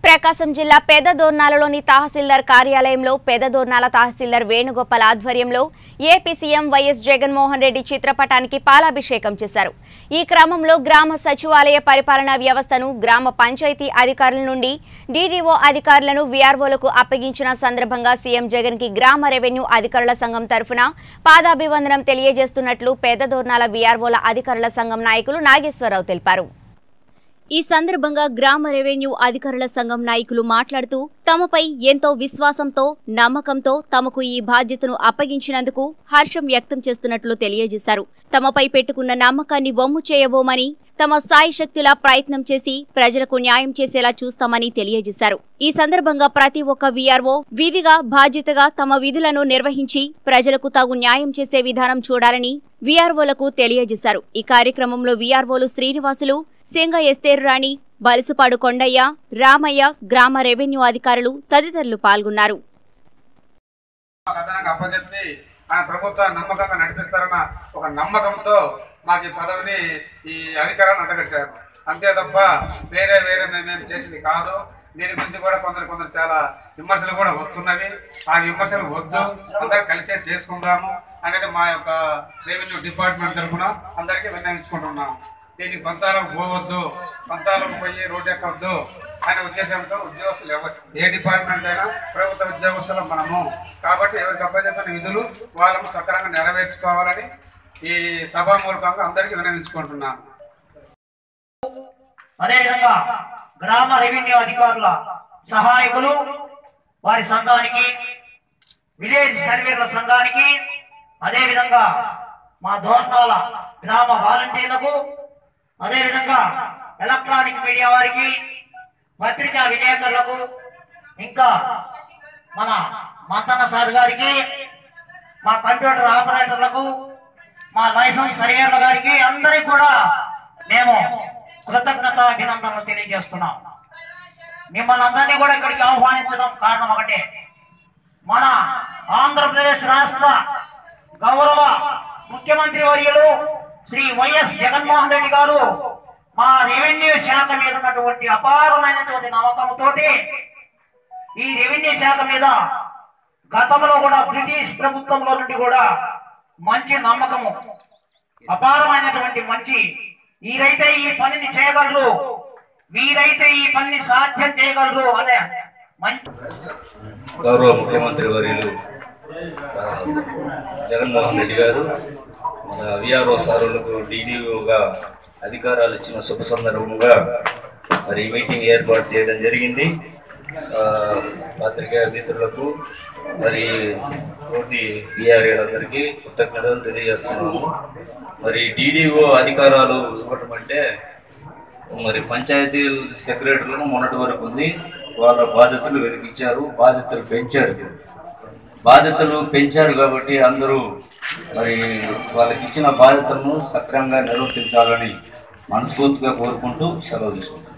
ప్రకాశం జిల్లా పెదదోర్నాలలోని తహసీల్దార్ కార్యాలయంలో పెదదోర్నాల తహసీల్దార్ వేణుగోపాల్ ఆధ్వర్యంలో AP CM YS Jaganmohan Reddy చిత్రపటానికి పాలాభిషేకం చేశారు ఈ క్రమంలో గ్రామ సచివాలయ పరిపాలనా వ్యవస్థను గ్రామ పంచాయతీ అధికారుల నుండి డీడీఓ అధికారులను వీఆర్ఓలకు అప్పగించిన సందర్భంగా సీఎం జగన్ కి గ్రామ రెవెన్యూ అధికారుల సంఘం తరఫున పాదాభివందనం తెలియజేస్తున్నట్లు పెదదోర్నాల వీఆర్ఓల అధికారుల సంఘం నాయకులు నాగేశ్వరరావు తెలిపారు ఈ సందర్భంగా గ్రామ రెవెన్యూ అధికారుల సంఘం నాయకులు మాట్లాడుతూ తమపై ఎంతో విశ్వాసంతో నమ్మకంతో తమకు ఈ బాధ్యతను అప్పగించినందుకు హర్షం వ్యక్తం చేస్తున్నట్లు తెలియజేశారు తమపై పెట్టుకున్న నమ్మకాన్ని వమ్ము చేయబోమని తమ సాయి శక్తులా ప్రయత్నం చేసి ప్రజలకు న్యాయం చేసేలా చూస్తామని తెలియజేశారు ఈ సందర్భంగా ప్రతి ఒక్క వీఆర్ఓ విధిగా బాధ్యతగా తమ విధులను నిర్వహించి ప్రజలకు తగు న్యాయం చేసే విధానం చూడాలని వీఆర్ఓలకు తెలియజేశారు ఈ కార్యక్రమంలో వీఆర్ఓలు శ్రీనివాసులు సింగ ఎస్తేరు రాణి బలుసుపాడు కొండయ్య రామయ్య గ్రామ రెవెన్యూ అధికారులు తదితరులు పాల్గొన్నారు కథనంగా అప్పచెప్పి ఆయన ప్రభుత్వ నమ్మకంగా నడిపిస్తారన్న ఒక నమ్మకంతో మాకు ఈ పదవిని ఈ అధికారాన్ని అంటగట్టారు అంతే తప్ప వేరే వేరే మేము మేము చేసింది కాదు దీని గురించి కూడా కొందరు కొందరు చాలా విమర్శలు కూడా వస్తున్నవి ఆ విమర్శలు వద్దు అందరూ కలిసే చేసుకుందాము అనేది మా యొక్క రెవెన్యూ డిపార్ట్మెంట్ తరఫున అందరికీ విన్నవించుకుంటున్నాము దీనికి పంతాలకు పోవద్దు పంతాలకు పోయి రోడ్డు ఎక్కవద్దు అనే ఉద్దేశంతో ఉద్యోగస్తులు ఎవరు ఏ డిపార్ట్మెంట్ అయినా ప్రభుత్వ ఉద్యోగస్తులు మనము కాబట్టి ఎవరికి అప్పచెప్పిన విధులు వాళ్ళము సక్రమంగా నెరవేర్చుకోవాలని ఈ సభామూలకంగా అందరికీ వినవించుకుంటున్నాను అదేవిధంగా గ్రామ రెవెన్యూ అధికారుల సహాయకులు వారి సంఘానికి విలేజ్ సర్వేల సంఘానికి అదేవిధంగా మా దోర్నాల గ్రామ వాలంటీర్లకు అదేవిధంగా ఎలక్ట్రానిక్ మీడియా వారికి పత్రికా విలేకరులకు ఇంకా మన మంతన్న సార్ గారికి మా కంప్యూటర్ ఆపరేటర్లకు మా లైసెన్స్ సర్వేర్ల గారికి అందరికి కూడా మేము కృతజ్ఞత అభినందనలు తెలియజేస్తున్నాం మిమ్మల్ని అందరినీ కూడా ఇక్కడికి ఆహ్వానించడం కారణం ఒకటే మన ఆంధ్రప్రదేశ్ రాష్ట్ర గౌరవ ముఖ్యమంత్రి వర్యులు శ్రీ వైఎస్ జగన్మోహన్ రెడ్డి గారు మా రెవెన్యూ శాఖ మీద ఉన్నటువంటి అపారమైనటువంటి నమ్మకంతోటి ఈ రెవెన్యూ శాఖ మీద గతంలో కూడా బ్రిటిష్ ప్రభుత్వంలో నుండి కూడా మంచి నమ్మకము అపారమైనటువంటి మంచి వీరైతే ఈ పనిని చేయగలరు వీరైతే ఈ పనిని సాధ్యం చేయగలరు అనే మంచి గౌరవ ముఖ్యమంత్రి వర్యులు ఆ, జగన్మోహన్ రెడ్డి గారు మన విఆర్ఓ సారులకు డీడీఓగా అధికారాలు ఇచ్చిన శుభ సందర్భంగా మరి ఈ మీటింగ్ ఏర్పాటు చేయడం జరిగింది ఆ, పత్రికా మిత్రులకు మరి తోటి బీఆర్ఏలందరికీ కృతజ్ఞతలు తెలియజేస్తున్నాము మరి డీడీఓ అధికారాలు ఇవ్వటం అంటే మరి పంచాయతీ సెక్రటరీలను మొన్నటి వరకు ఉంది వాళ్ళ బాధ్యతలు వెలిగించారు బాధ్యతలు పెంచారు బాధ్యతలు పెంచారు కాబట్టి అందరూ మరి వాళ్ళకి ఇచ్చిన బాధ్యతలను సక్రమంగా నిర్వర్తించాలని మనస్ఫూర్తిగా కోరుకుంటూ సెలవు తీసుకుంటాం